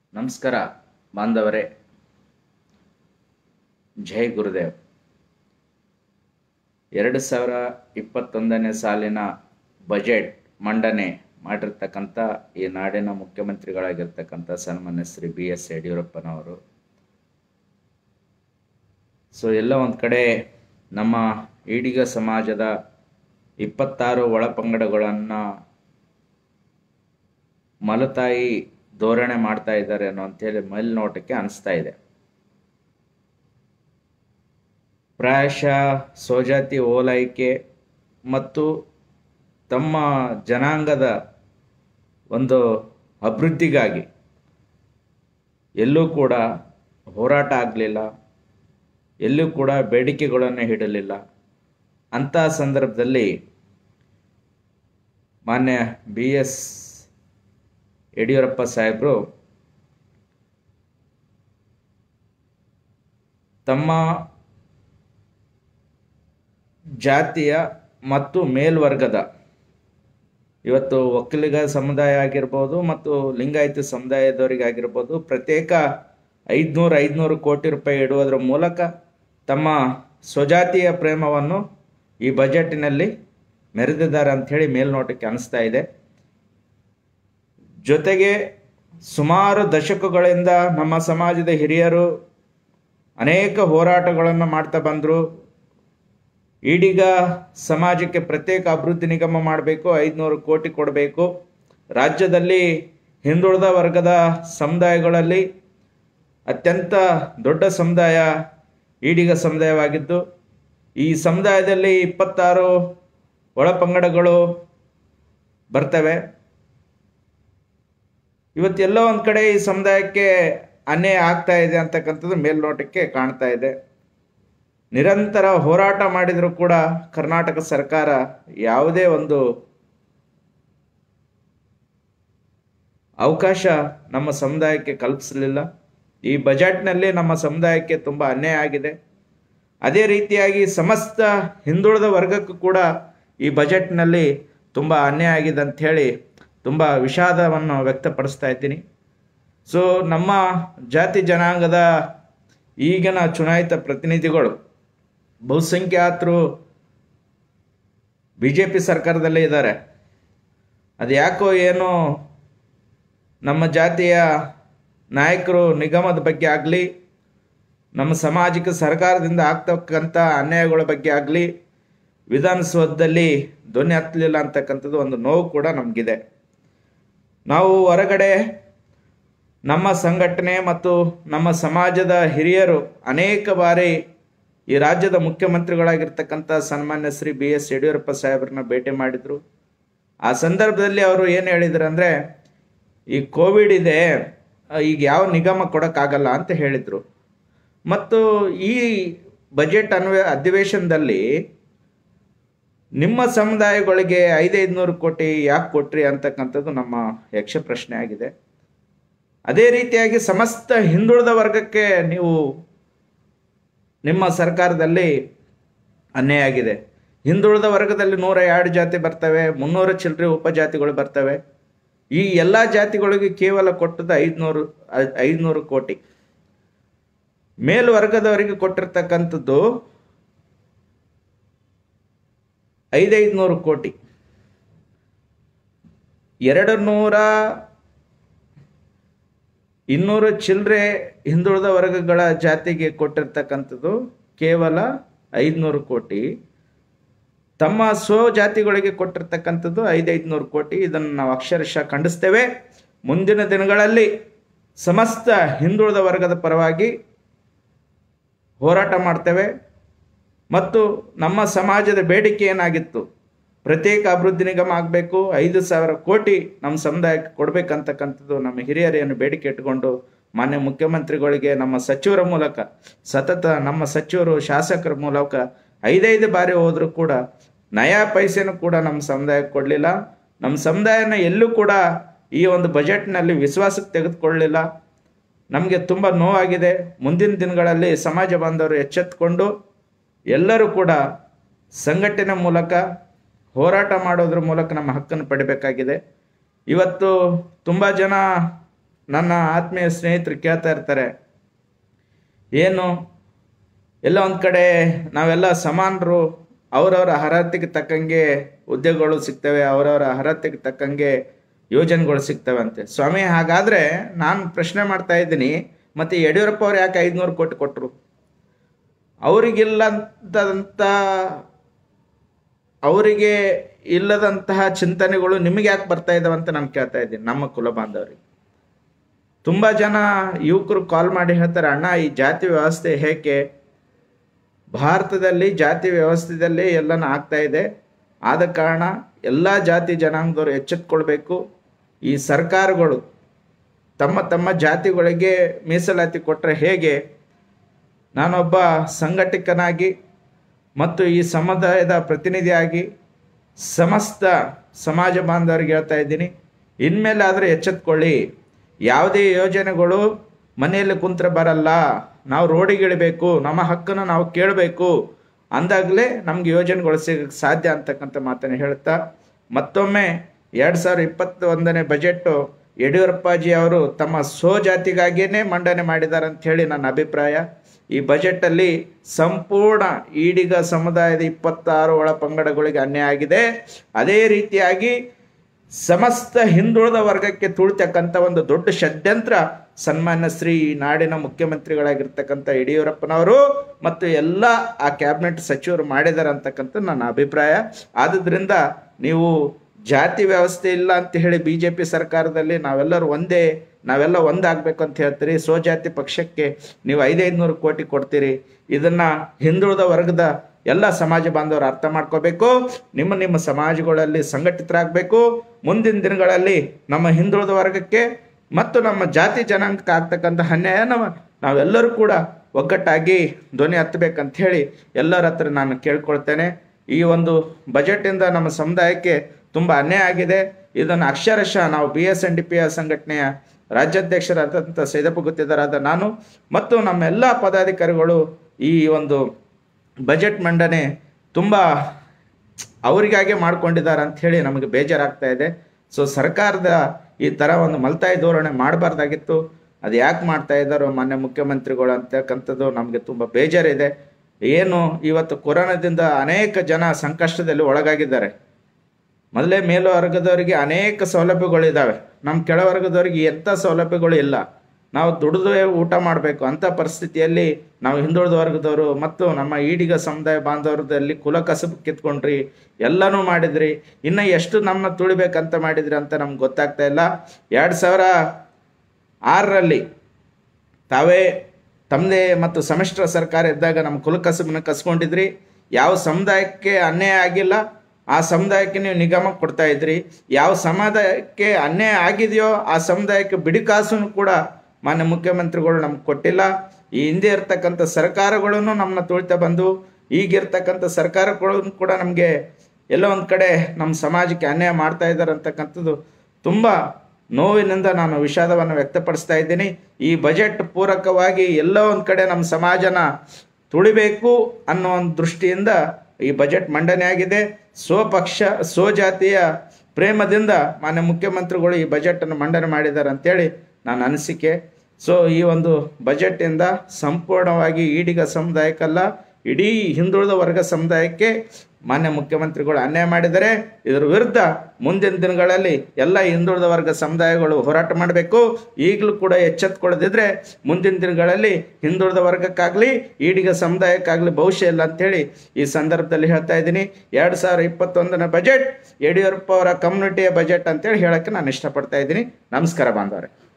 ನಮಸ್ಕಾರ ಬಾಂಧವರೇ ಜೈ ಗುರುದೇವ್ ಎರಡು ಸಾವಿರ ಇಪ್ಪತ್ತೊಂದನೇ ಸಾಲಿನ ಬಜೆಟ್ ಮಂಡನೆ ಮಾಡಿರ್ತಕ್ಕಂಥ ಈ ನಾಡಿನ ಮುಖ್ಯಮಂತ್ರಿಗಳಾಗಿರ್ತಕ್ಕಂಥ ಸನ್ಮಾನ್ಯ ಶ್ರೀ ಬಿ ಎಸ್ ಯಡಿಯೂರಪ್ಪನವರು ಸೊ ಎಲ್ಲ ಒಂದು ಕಡೆ ನಮ್ಮ ಈಡಿಗ ಸಮಾಜದ ಇಪ್ಪತ್ತಾರು ಒಳಪಂಗಡಗಳನ್ನು ಮಲತಾಯಿ ಧೋರಣೆ ಮಾಡ್ತಾ ಇದ್ದಾರೆ ಅನ್ನೋ ಅಂತೇಳಿ ಮೇಲ್ನೋಟಕ್ಕೆ ಅನಿಸ್ತಾ ಇದೆ ಪ್ರಾಯಶಃ ಸ್ವಜಾತಿ ಓಲೈಕೆ ಮತ್ತು ತಮ್ಮ ಜನಾಂಗದ ಒಂದು ಅಭಿವೃದ್ಧಿಗಾಗಿ ಎಲ್ಲೂ ಕೂಡ ಹೋರಾಟ ಆಗಲಿಲ್ಲ ಎಲ್ಲೂ ಕೂಡ ಬೇಡಿಕೆಗಳನ್ನು ಇಡಲಿಲ್ಲ ಅಂಥ ಸಂದರ್ಭದಲ್ಲಿ ಮಾನ್ಯ ಬಿ ಎಸ್ ಯಡಿಯೂರಪ್ಪ ಸಾಹೇಬರು ತಮ್ಮ ಜಾತಿಯ ಮತ್ತು ಮೇಲ್ವರ್ಗದ ಇವತ್ತು ಒಕ್ಕಲಿಗ ಸಮುದಾಯ ಆಗಿರ್ಬೋದು ಮತ್ತು ಲಿಂಗಾಯತ ಸಮುದಾಯದವರಿಗಾಗಿರ್ಬೋದು ಪ್ರತ್ಯೇಕ ಐದುನೂರು ಐದುನೂರು ಕೋಟಿ ರೂಪಾಯಿ ಇಡುವುದರ ಮೂಲಕ ತಮ್ಮ ಸ್ವಜಾತಿಯ ಪ್ರೇಮವನ್ನು ಈ ಬಜೆಟಿನಲ್ಲಿ ಮೆರೆದಿದ್ದಾರೆ ಅಂಥೇಳಿ ಮೇಲ್ನೋಟಕ್ಕೆ ಅನಿಸ್ತಾ ಇದೆ ಜೊತೆಗೆ ಸುಮಾರು ದಶಕಗಳಿಂದ ನಮ್ಮ ಸಮಾಜದ ಹಿರಿಯರು ಅನೇಕ ಹೋರಾಟಗಳನ್ನು ಮಾಡ್ತಾ ಬಂದರು ಈಡೀಗ ಸಮಾಜಕ್ಕೆ ಪ್ರತ್ಯೇಕ ಅಭಿವೃದ್ಧಿ ನಿಗಮ ಮಾಡಬೇಕು ಐದುನೂರು ಕೋಟಿ ಕೊಡಬೇಕು ರಾಜ್ಯದಲ್ಲಿ ಹಿಂದುಳಿದ ವರ್ಗದ ಸಮುದಾಯಗಳಲ್ಲಿ ಅತ್ಯಂತ ದೊಡ್ಡ ಸಮುದಾಯ ಈಡಿಗ ಸಮುದಾಯವಾಗಿದ್ದು ಈ ಸಮುದಾಯದಲ್ಲಿ ಇಪ್ಪತ್ತಾರು ಒಳಪಂಗಡಗಳು ಬರ್ತವೆ ಇವತ್ತೆಲ್ಲೋ ಒಂದು ಕಡೆ ಈ ಸಮುದಾಯಕ್ಕೆ ಅನ್ಯಾಯ ಆಗ್ತಾ ಇದೆ ಅಂತಕ್ಕಂಥದ್ದು ಮೇಲ್ನೋಟಕ್ಕೆ ಕಾಣ್ತಾ ಇದೆ ನಿರಂತರ ಹೋರಾಟ ಮಾಡಿದರೂ ಕೂಡ ಕರ್ನಾಟಕ ಸರ್ಕಾರ ಯಾವುದೇ ಒಂದು ಅವಕಾಶ ನಮ್ಮ ಸಮುದಾಯಕ್ಕೆ ಕಲ್ಪಿಸಲಿಲ್ಲ ಈ ಬಜೆಟ್ನಲ್ಲಿ ನಮ್ಮ ಸಮುದಾಯಕ್ಕೆ ತುಂಬ ಅನ್ಯಾಯ ಆಗಿದೆ ಅದೇ ರೀತಿಯಾಗಿ ಸಮಸ್ತ ಹಿಂದುಳಿದ ವರ್ಗಕ್ಕೂ ಕೂಡ ಈ ಬಜೆಟ್ನಲ್ಲಿ ತುಂಬ ಅನ್ಯಾಯ ಆಗಿದೆ ಅಂಥೇಳಿ ತುಂಬ ವಿಷಾದವನ್ನು ವ್ಯಕ್ತಪಡಿಸ್ತಾ ಇದ್ದೀನಿ ಸೊ ನಮ್ಮ ಜಾತಿ ಜನಾಂಗದ ಈಗಿನ ಚುನಾಯಿತ ಪ್ರತಿನಿಧಿಗಳು ಬಹುಸಂಖ್ಯಾತರು ಬಿ ಜೆ ಪಿ ಸರ್ಕಾರದಲ್ಲೇ ಇದ್ದಾರೆ ಅದು ಯಾಕೋ ಏನೋ ನಮ್ಮ ಜಾತಿಯ ನಾಯಕರು ನಿಗಮದ ಬಗ್ಗೆ ಆಗಲಿ ನಮ್ಮ ಸಮಾಜಕ್ಕೆ ಸರ್ಕಾರದಿಂದ ಆಗ್ತಕ್ಕಂಥ ಅನ್ಯಾಯಗಳ ಬಗ್ಗೆ ಆಗಲಿ ವಿಧಾನಸೌಧದಲ್ಲಿ ಧ್ವನಿ ಹತ್ತಲಿಲ್ಲ ಅಂತಕ್ಕಂಥದ್ದು ಒಂದು ನೋವು ಕೂಡ ನಮಗಿದೆ ನಾವು ಹೊರಗಡೆ ನಮ್ಮ ಸಂಘಟನೆ ಮತ್ತು ನಮ್ಮ ಸಮಾಜದ ಹಿರಿಯರು ಅನೇಕ ಬಾರಿ ಈ ರಾಜ್ಯದ ಮುಖ್ಯಮಂತ್ರಿಗಳಾಗಿರ್ತಕ್ಕಂಥ ಸನ್ಮಾನ್ಯ ಶ್ರೀ ಬಿ ಎಸ್ ಯಡಿಯೂರಪ್ಪ ಸಾಹೇಬ್ರನ್ನ ಭೇಟಿ ಮಾಡಿದರು ಆ ಸಂದರ್ಭದಲ್ಲಿ ಅವರು ಏನು ಹೇಳಿದ್ರು ಅಂದರೆ ಈ ಕೋವಿಡ್ ಇದೆ ಈಗ ಯಾವ ನಿಗಮ ಕೊಡೋಕ್ಕಾಗಲ್ಲ ಅಂತ ಹೇಳಿದರು ಮತ್ತು ಈ ಬಜೆಟ್ ಅನ್ವಯ ಅಧಿವೇಶನದಲ್ಲಿ ನಿಮ್ಮ ಸಮುದಾಯಗಳಿಗೆ ಐದೈದುನೂರು ಕೋಟಿ ಯಾಕೆ ಕೊಟ್ರಿ ಅಂತಕ್ಕಂಥದ್ದು ನಮ್ಮ ಯಕ್ಷ ಪ್ರಶ್ನೆ ಆಗಿದೆ ಅದೇ ರೀತಿಯಾಗಿ ಸಮಸ್ತ ಹಿಂದುಳಿದ ವರ್ಗಕ್ಕೆ ನೀವು ನಿಮ್ಮ ಸರ್ಕಾರದಲ್ಲಿ ಅನ್ಯಾಯ ಆಗಿದೆ ಹಿಂದುಳಿದ ವರ್ಗದಲ್ಲಿ ನೂರ ಎರಡು ಜಾತಿ ಬರ್ತವೆ ಮುನ್ನೂರ ಚಿಲ್ಲರೆ ಉಪಜಾತಿಗಳು ಬರ್ತವೆ ಈ ಎಲ್ಲ ಜಾತಿಗಳಿಗೆ ಕೇವಲ ಕೊಟ್ಟದ್ದು ಐದುನೂರು ಐದುನೂರು ಕೋಟಿ ಮೇಲ್ವರ್ಗದವರಿಗೆ ಕೊಟ್ಟಿರ್ತಕ್ಕಂಥದ್ದು ಐದೈದುನೂರು ಕೋಟಿ ಎರಡು ನೂರ ಇನ್ನೂರು ಚಿಲ್ಲರೆ ಹಿಂದುಳಿದ ವರ್ಗಗಳ ಜಾತಿಗೆ ಕೊಟ್ಟಿರ್ತಕ್ಕಂಥದ್ದು ಕೇವಲ ಐದುನೂರು ಕೋಟಿ ತಮ್ಮ ಸ್ವಜಾತಿಗಳಿಗೆ ಕೊಟ್ಟಿರ್ತಕ್ಕಂಥದ್ದು ಐದೈದುನೂರು ಕೋಟಿ ಇದನ್ನು ನಾವು ಅಕ್ಷರಶಃ ಖಂಡಿಸ್ತೇವೆ ಮುಂದಿನ ದಿನಗಳಲ್ಲಿ ಸಮಸ್ತ ಹಿಂದುಳಿದ ವರ್ಗದ ಪರವಾಗಿ ಹೋರಾಟ ಮಾಡ್ತೇವೆ ಮತ್ತು ನಮ್ಮ ಸಮಾಜದ ಬೇಡಿಕೆ ಏನಾಗಿತ್ತು ಪ್ರತ್ಯೇಕ ಅಭಿವೃದ್ಧಿ ನಿಗಮ ಆಗಬೇಕು ಐದು ಸಾವಿರ ಕೋಟಿ ನಮ್ಮ ಸಮುದಾಯಕ್ಕೆ ಕೊಡಬೇಕಂತಕ್ಕಂಥದ್ದು ನಮ್ಮ ಹಿರಿಯರೇನು ಬೇಡಿಕೆ ಇಟ್ಕೊಂಡು ಮಾನ್ಯ ಮುಖ್ಯಮಂತ್ರಿಗಳಿಗೆ ನಮ್ಮ ಸಚಿವರ ಮೂಲಕ ಸತತ ನಮ್ಮ ಸಚಿವರು ಶಾಸಕರ ಮೂಲಕ ಐದೈದು ಬಾರಿ ಹೋದರೂ ಕೂಡ ನಯಾ ಪೈಸೆನೂ ಕೂಡ ನಮ್ಮ ಸಮುದಾಯಕ್ಕೆ ಕೊಡಲಿಲ್ಲ ನಮ್ಮ ಸಮುದಾಯನ ಎಲ್ಲೂ ಕೂಡ ಈ ಒಂದು ಬಜೆಟ್ನಲ್ಲಿ ವಿಶ್ವಾಸಕ್ಕೆ ತೆಗೆದುಕೊಳ್ಳಲಿಲ್ಲ ನಮಗೆ ತುಂಬ ನೋವಾಗಿದೆ ಮುಂದಿನ ದಿನಗಳಲ್ಲಿ ಸಮಾಜ ಬಾಂಧವರು ಎಚ್ಚೆತ್ತುಕೊಂಡು ಎಲ್ಲರೂ ಕೂಡ ಸಂಘಟನೆ ಮೂಲಕ ಹೋರಾಟ ಮಾಡೋದ್ರ ಮೂಲಕ ನಮ್ಮ ಹಕ್ಕನ್ನು ಪಡಿಬೇಕಾಗಿದೆ ಇವತ್ತು ತುಂಬ ಜನ ನನ್ನ ಆತ್ಮೀಯ ಸ್ನೇಹಿತರು ಕೇಳ್ತಾ ಇರ್ತಾರೆ ಏನು ಎಲ್ಲ ಒಂದು ಕಡೆ ನಾವೆಲ್ಲ ಸಮಾನರು ಅವರವರ ಅರ್ಹತೆಗೆ ತಕ್ಕಂಗೆ ಉದ್ಯೋಗಗಳು ಸಿಗ್ತವೆ ಅವರವರ ಅರ್ಹತೆಗೆ ತಕ್ಕಂಗೆ ಯೋಜನೆಗಳು ಸಿಗ್ತವೆ ಅಂತೆ ಸ್ವಾಮಿ ಹಾಗಾದರೆ ನಾನು ಪ್ರಶ್ನೆ ಮಾಡ್ತಾ ಇದ್ದೀನಿ ಮತ್ತು ಯಡಿಯೂರಪ್ಪ ಅವ್ರು ಯಾಕೆ ಐದುನೂರು ಕೋಟಿ ಕೊಟ್ಟರು ಅವರಿಗಿಲ್ಲಂತಂಥ ಅವರಿಗೆ ಇಲ್ಲದಂತಹ ಚಿಂತನೆಗಳು ನಿಮಗೆ ಯಾಕೆ ಬರ್ತಾ ಇದ್ದಾವೆ ಅಂತ ನಾನು ಕೇಳ್ತಾ ಇದ್ದೀನಿ ನಮ್ಮ ಕುಲ ಬಾಂಧವರಿಗೆ ತುಂಬ ಜನ ಯುವಕರು ಕಾಲ್ ಮಾಡಿ ಹೇಳ್ತಾರೆ ಅಣ್ಣ ಈ ಜಾತಿ ವ್ಯವಸ್ಥೆ ಹೇಗೆ ಭಾರತದಲ್ಲಿ ಜಾತಿ ವ್ಯವಸ್ಥೆಯಲ್ಲಿ ಎಲ್ಲನ ಆಗ್ತಾ ಇದೆ ಆದ ಕಾರಣ ಎಲ್ಲ ಜಾತಿ ಜನಾಂಗದವರು ಎಚ್ಚೆತ್ಕೊಳ್ಬೇಕು ಈ ಸರ್ಕಾರಗಳು ತಮ್ಮ ತಮ್ಮ ಜಾತಿಗಳಿಗೆ ಮೀಸಲಾತಿ ಕೊಟ್ಟರೆ ಹೇಗೆ ನಾನೊಬ್ಬ ಸಂಘಟಕನಾಗಿ ಮತ್ತು ಈ ಸಮುದಾಯದ ಪ್ರತಿನಿಧಿಯಾಗಿ ಸಮಸ್ತ ಸಮಾಜ ಬಾಂಧವರಿಗೆ ಹೇಳ್ತಾ ಇದ್ದೀನಿ ಇನ್ಮೇಲೆ ಆದರೆ ಎಚ್ಚೆತ್ಕೊಳ್ಳಿ ಯಾವುದೇ ಯೋಜನೆಗಳು ಮನೆಯಲ್ಲಿ ಕುಂತ್ರೆ ಬರಲ್ಲ ನಾವು ರೋಡಿಗೆ ಇಳಿಬೇಕು ನಮ್ಮ ಹಕ್ಕನ್ನು ನಾವು ಕೇಳಬೇಕು ಅಂದಾಗಲೇ ನಮ್ಗೆ ಯೋಜನೆಗಳು ಸಿಗಕ್ಕೆ ಸಾಧ್ಯ ಅಂತಕ್ಕಂಥ ಮಾತನ್ನು ಹೇಳ್ತಾ ಮತ್ತೊಮ್ಮೆ ಎರಡು ಸಾವಿರದ ಇಪ್ಪತ್ತೊಂದನೇ ಬಜೆಟ್ಟು ಯಡಿಯೂರಪ್ಪಾಜಿ ಅವರು ತಮ್ಮ ಸ್ವಜಾತಿಗಾಗಿಯೇ ಮಂಡನೆ ಮಾಡಿದ್ದಾರೆ ಅಂತ ಹೇಳಿ ನನ್ನ ಅಭಿಪ್ರಾಯ ಈ ಬಜೆಟಲ್ಲಿ ಸಂಪೂರ್ಣ ಈಡಿಗ ಸಮುದಾಯದ ಇಪ್ಪತ್ತಾರು ಒಳ ಪಂಗಡಗಳಿಗೆ ಅನ್ಯಾಯ ಆಗಿದೆ ಅದೇ ರೀತಿಯಾಗಿ ಸಮಸ್ತ ಹಿಂದುಳಿದ ವರ್ಗಕ್ಕೆ ತುಳಿತಕ್ಕಂಥ ಒಂದು ದೊಡ್ಡ ಷಡ್ಯಂತ್ರ ಸನ್ಮಾನ್ಯ ಶ್ರೀ ಈ ನಾಡಿನ ಮುಖ್ಯಮಂತ್ರಿಗಳಾಗಿರ್ತಕ್ಕಂಥ ಯಡಿಯೂರಪ್ಪನವರು ಮತ್ತು ಎಲ್ಲ ಆ ಕ್ಯಾಬಿನೆಟ್ ಸಚಿವರು ಮಾಡಿದ್ದಾರೆ ಅಂತಕ್ಕಂಥ ನನ್ನ ಅಭಿಪ್ರಾಯ ಆದುದರಿಂದ ನೀವು ಜಾತಿ ವ್ಯವಸ್ಥೆ ಇಲ್ಲ ಅಂತ ಹೇಳಿ ಬಿ ಜೆ ಪಿ ಸರ್ಕಾರದಲ್ಲಿ ನಾವೆಲ್ಲರೂ ಒಂದೇ ನಾವೆಲ್ಲ ಒಂದಾಗಬೇಕು ಅಂತ ಹೇಳ್ತೀರಿ ಸ್ವಜಾತಿ ಪಕ್ಷಕ್ಕೆ ನೀವು ಐದೈದುನೂರು ಕೋಟಿ ಕೊಡ್ತೀರಿ ಇದನ್ನ ಹಿಂದುಳಿದ ವರ್ಗದ ಎಲ್ಲ ಸಮಾಜ ಬಾಂಧವರು ಅರ್ಥ ಮಾಡ್ಕೋಬೇಕು ನಿಮ್ಮ ನಿಮ್ಮ ಸಮಾಜಗಳಲ್ಲಿ ಸಂಘಟಿತರಾಗಬೇಕು ಮುಂದಿನ ದಿನಗಳಲ್ಲಿ ನಮ್ಮ ಹಿಂದುಳಿದ ವರ್ಗಕ್ಕೆ ಮತ್ತು ನಮ್ಮ ಜಾತಿ ಜನಾಂಗಕ್ಕೆ ಆಗ್ತಕ್ಕಂಥ ಅನ್ಯಾಯನ ನಾವೆಲ್ಲರೂ ಕೂಡ ಒಗ್ಗಟ್ಟಾಗಿ ಧ್ವನಿ ಹತ್ತಬೇಕಂತ ಹೇಳಿ ಎಲ್ಲರ ಹತ್ರ ನಾನು ಕೇಳ್ಕೊಳ್ತೇನೆ ಈ ಒಂದು ಬಜೆಟಿಂದ ನಮ್ಮ ಸಮುದಾಯಕ್ಕೆ ತುಂಬ ಅನ್ಯಾಯ ಆಗಿದೆ ಇದನ್ನು ಅಕ್ಷರಶಃ ನಾವು B S N D P ಸಂಘಟನೆಯ ರಾಜ್ಯಾಧ್ಯಕ್ಷರಾದಂಥ ಸೈದಪ್ಪ ಗುತ್ತಿದರಾದ ನಾನು ಮತ್ತು ನಮ್ಮ ಎಲ್ಲ ಪದಾಧಿಕಾರಿಗಳು ಈ ಒಂದು ಬಜೆಟ್ ಮಂಡನೆ ತುಂಬ ಅವರಿಗಾಗೆ ಮಾಡ್ಕೊಂಡಿದ್ದಾರೆ ಅಂತ ಹೇಳಿ ನಮಗೆ ಬೇಜಾರಾಗ್ತಾ ಇದೆ ಸೊ ಸರ್ಕಾರದ ಈ ಥರ ಒಂದು ಮಲ್ತಾಯಿ ಧೋರಣೆ ಮಾಡಬಾರ್ದಾಗಿತ್ತು ಅದು ಯಾಕೆ ಮಾಡ್ತಾ ಇದ್ದಾರೋ ಮಾನ್ಯ ಮುಖ್ಯಮಂತ್ರಿಗಳು ಅಂತಕ್ಕಂಥದ್ದು ನಮಗೆ ತುಂಬ ಬೇಜಾರಿದೆ ಏನು ಇವತ್ತು ಕೊರೋನಾದಿಂದ ಅನೇಕ ಜನ ಸಂಕಷ್ಟದಲ್ಲಿ ಒಳಗಾಗಿದ್ದಾರೆ ಮೊದಲೇ ಮೇಲ್ವರ್ಗದವರಿಗೆ ಅನೇಕ ಸೌಲಭ್ಯಗಳಿದ್ದಾವೆ ನಮ್ಮ ಕೆಳವರ್ಗದವರಿಗೆ ಎಂಥ ಸೌಲಭ್ಯಗಳು ಇಲ್ಲ ನಾವು ದುಡಿದು ಊಟ ಮಾಡಬೇಕು ಅಂಥ ಪರಿಸ್ಥಿತಿಯಲ್ಲಿ ನಾವು ಹಿಂದುಳಿದ ವರ್ಗದವರು ಮತ್ತು ನಮ್ಮ ಈಡಿಗ ಸಮುದಾಯ ಬಾಂಧವರದಲ್ಲಿ ಕುಲ ಕಸಬು ಕಿತ್ಕೊಂಡ್ರಿ ಎಲ್ಲನೂ ಮಾಡಿದ್ರಿ ಇನ್ನು ಎಷ್ಟು ನಮ್ಮನ್ನ ತುಳಿಬೇಕಂತ ಮಾಡಿದ್ರಿ ಅಂತ ನಮ್ಗೆ ಗೊತ್ತಾಗ್ತಾ ಇಲ್ಲ ಎರಡು ಸಾವಿರ ಆರರಲ್ಲಿ ತಾವೇ ತಮ್ಮದೇ ಮತ್ತು ಸಮ್ಮಿಶ್ರ ಸರ್ಕಾರ ಇದ್ದಾಗ ನಮ್ಮ ಕುಲಕಸಬನ್ನ ಕಸ್ಕೊಂಡಿದ್ರಿ ಯಾವ ಸಮುದಾಯಕ್ಕೆ ಅನ್ಯಾಯ ಆಗಿಲ್ಲ ಆ ಸಮುದಾಯಕ್ಕೆ ನೀವು ನಿಗಮ ಕೊಡ್ತಾ ಇದ್ರಿ ಯಾವ ಸಮುದಾಯಕ್ಕೆ ಅನ್ಯಾಯ ಆಗಿದೆಯೋ ಆ ಸಮುದಾಯಕ್ಕೆ ಬಿಡಿಕಾಸನ್ನು ಕೂಡ ಮಾನ್ಯ ಮುಖ್ಯಮಂತ್ರಿಗಳು ನಮ್ಗೆ ಕೊಟ್ಟಿಲ್ಲ ಈ ಹಿಂದೆ ಇರ್ತಕ್ಕಂಥ ಸರ್ಕಾರಗಳನ್ನು ನಮ್ಮನ್ನ ತುಳಿತಾ ಬಂದು ಈಗಿರ್ತಕ್ಕಂಥ ಸರ್ಕಾರಗಳು ಕೂಡ ನಮಗೆ ಎಲ್ಲೋ ಒಂದು ಕಡೆ ನಮ್ಮ ಸಮಾಜಕ್ಕೆ ಅನ್ಯಾಯ ಮಾಡ್ತಾ ಇದ್ದಾರೆ ಅಂತಕ್ಕಂಥದ್ದು ತುಂಬ ನೋವಿನಿಂದ ನಾನು ವಿಷಾದವನ್ನು ವ್ಯಕ್ತಪಡಿಸ್ತಾ ಇದ್ದೀನಿ ಈ ಬಜೆಟ್ ಪೂರಕವಾಗಿ ಎಲ್ಲೋ ಒಂದು ಕಡೆ ನಮ್ಮ ಸಮಾಜನ ತುಳಿಬೇಕು ಅನ್ನೋ ಒಂದು ದೃಷ್ಟಿಯಿಂದ ಈ ಬಜೆಟ್ ಮಂಡನೆ ಆಗಿದೆ ಸ್ವಪಕ್ಷ ಸ್ವಜಾತಿಯ ಪ್ರೇಮದಿಂದ ಮಾನ್ಯ ಮುಖ್ಯಮಂತ್ರಿಗಳು ಈ ಬಜೆಟನ್ನು ಮಂಡನೆ ಮಾಡಿದ್ದಾರೆ ಅಂತೇಳಿ ನನ್ನ ಅನಿಸಿಕೆ ಸೊ ಈ ಒಂದು ಬಜೆಟಿಂದ ಸಂಪೂರ್ಣವಾಗಿ ಈಡಿಗ ಸಮುದಾಯಕ್ಕಲ್ಲ ಇಡೀ ಹಿಂದುಳಿದ ವರ್ಗ ಸಮುದಾಯಕ್ಕೆ ಮಾನ್ಯ ಮುಖ್ಯಮಂತ್ರಿಗಳು ಅನ್ಯಾಯ ಮಾಡಿದರೆ ಇದರ ವಿರುದ್ಧ ಮುಂದಿನ ದಿನಗಳಲ್ಲಿ ಎಲ್ಲ ಹಿಂದುಳಿದ ವರ್ಗ ಸಮುದಾಯಗಳು ಹೋರಾಟ ಮಾಡಬೇಕು ಈಗಲೂ ಕೂಡ ಎಚ್ಚೆತ್ಕೊಳ್ಳದಿದ್ರೆ ಮುಂದಿನ ದಿನಗಳಲ್ಲಿ ಹಿಂದುಳಿದ ವರ್ಗಕ್ಕಾಗಲಿ ಈಡಿಗ ಸಮುದಾಯಕ್ಕಾಗಲಿ ಭವಿಷ್ಯ ಇಲ್ಲ ಅಂತೇಳಿ ಈ ಸಂದರ್ಭದಲ್ಲಿ ಹೇಳ್ತಾ ಇದ್ದೀನಿ ಎರಡು ಸಾವಿರ ಇಪ್ಪತ್ತೊಂದನೇ ಬಜೆಟ್ ಯಡಿಯೂರಪ್ಪ ಅವರ ಕಮ್ಯುನಿಟಿಯ ಬಜೆಟ್ ಅಂತೇಳಿ ಹೇಳಕ್ಕೆ ನಾನು ಇಷ್ಟಪಡ್ತಾ ಇದ್ದೀನಿ ನಮಸ್ಕಾರ ಬಾಂಧವರೇ